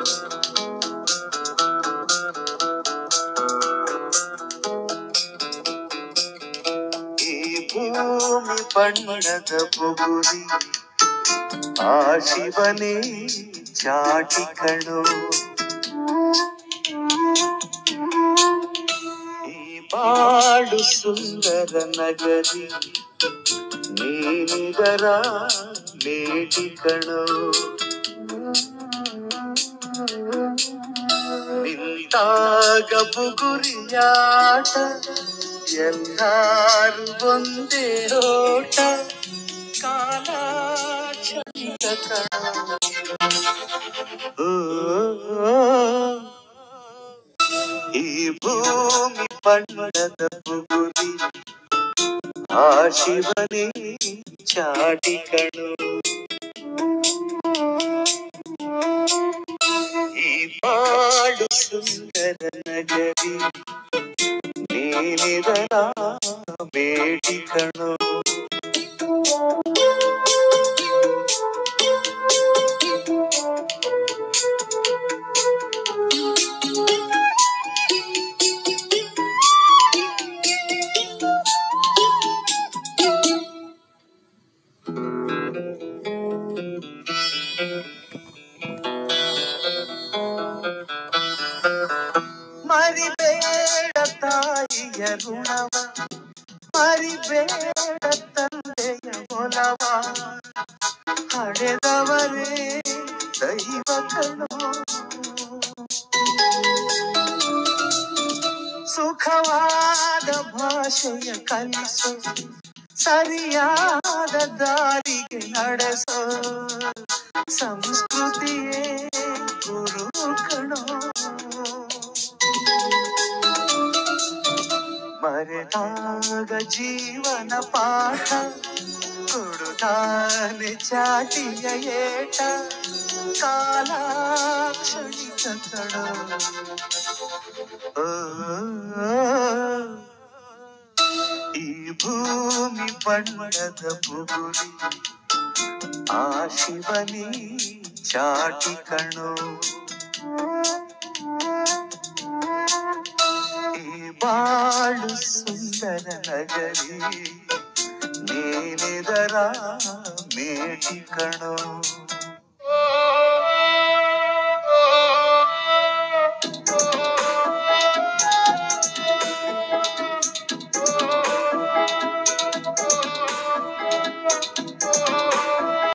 ಈ ಭೂಮಿ ಬಣ್ಣದ ಬುಗುರಿ ಆ ಶಿವನೇ ಚಾಟಿ ಕಣೋ ಈ ಬಾಳು ಸುಂದರ ನಗರಿ ನೀನಿದರ ಮೇಟಿ ಕಣೋ ನಿಂತಾಗ ಬುಗುರಿಯಾಟ ಎಲ್ಲಾರು ಒಂದೇ ಓಟ ಕಾಲ ಕ್ಷಣಿಕ ಕಣ ಓ, ಈ ಭೂಮಿ ಬಣ್ಣದ ಬುಗುರಿ ಆ ಶಿವನೇ ಚಾಟಿ ಕಣು ಈ ಬಾಳು ಸುಂದರ ನಗರಿ ನೀನಿದರ ಬೇಟಿ ಕಣು ಮರಿಬೇಡ ತಾಯಿಯ ಋಣವ ಮರಿಬೇಡ ತಂದೆಯ ಒಲವ ಹಡೆದವರೇ ದೈವಗಳು ಸುಖವಾದ ಭಾಷೆಯ ಕಲಿಸು ಸರಿಯಾದ ದಾರಿಗೆ ನಡೆಸೋ ಸಂಸ್ಕೃತಿಯೇ ಗುರು ಕಣೋ ಮರೆತಾಗ ಜೀವನ ಪಾಠ ಕೊಡುತ್ತಾನೆ ಚಾಟಿಯ ಏಟ ಕಾಲ ಕ್ಷಣಿಕ ಕಣೋ ಓ, ಈ ಭೂಮಿ ಬಣ್ಣದ ಬುಗುರಿ ಆ ಶಿವನೇ ಚಾಟಿ ಕಣೋ ಈ ಬಾಳು ಸುಂದರ ನಗರಿ ನೀನಿದರ ಮೇಟಿ ಕಣೋ